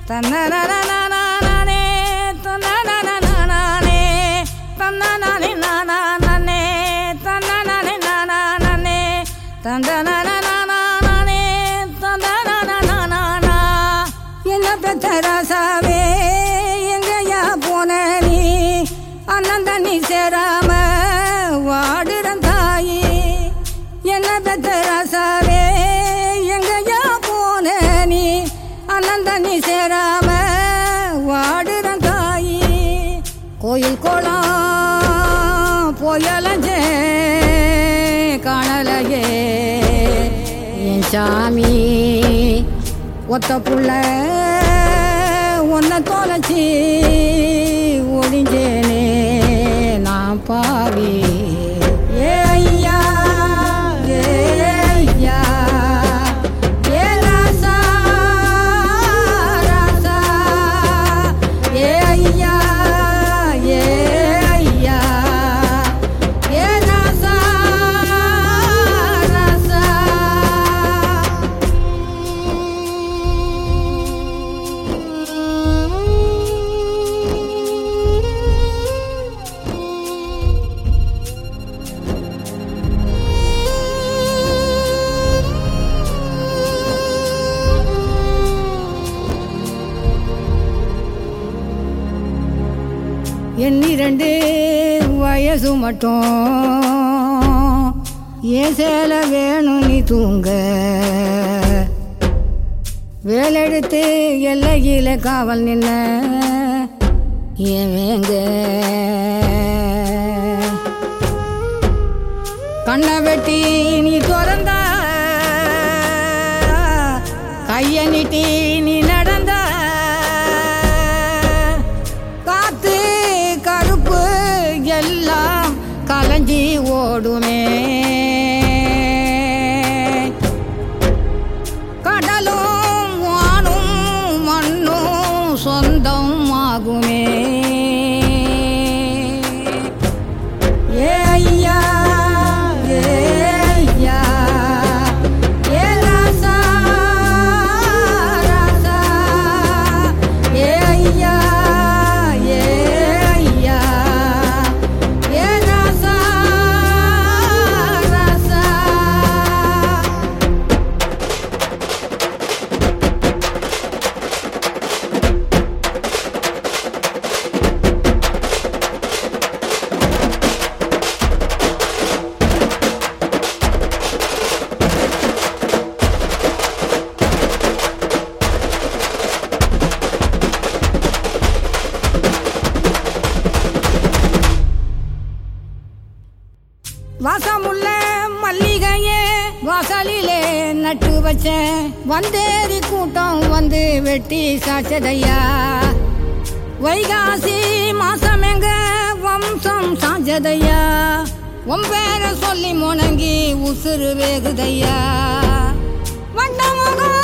தன்னனனனனனனே, தன்னனனனனனே, தன்னனனனனனனே, தன்னனனனனனனே, தந்தனனனனனனே, தந்தனனனனனனா. என்ன பெத்த ராசாவே எங்கயா போன நீ அண்ணன் தண்ணி சேராம வாடுறன் தாயி என்ன பெத்த ராசாவே எங்கயா போன நீ அண்ணன் தண்ணி சேராம வாடுறன் தாயி கோயில் கோலம் போயலஞ்சே காணலையே என் சாமி ஒத்த புள்ள ஒன்ன தொலைச்சி ஒளிஞ்சேனே நான் பாவி ஏ ஐயா ஏ ஐயா ஏ ராசா ராசா ஏ ஐயா ஏ ஐயா ஏ ராசா ராசா எண்ணிரண்டு வயசு மட்டும் ஏன் சேல வேணும் நீ தூங்க வேலெடுத்து எல்லையில காவல் நின்ன ஏன் வேங்க கண்ணை வெட்டி நீ திறந்த கைய நீட்டி நீ நடந்த காத்து கருப்பு எல்லாம் கலைஞ்சி ஓடுமே கடலும் வானும் மண்ணும் சொந்தம் ஆகுமே ஏ ஐயா ஏ ஐயா ஏ ராசா ராசா ஏ ஐயா ஏ ஐயா ஏ ராசா ராசா வாசமுள்ள மல்லிகையே வாசலிலே நட்டு வச்சேன் வந்தேரி கூட்டம் வந்து வெட்டி சாச்சதையா வைகாசி மாசம் எங்க வம்சம் சாஞ்சதையா உன் பேரை சொல்லி முணங்கி உசுறு வேகுதையா வண்ண முகம்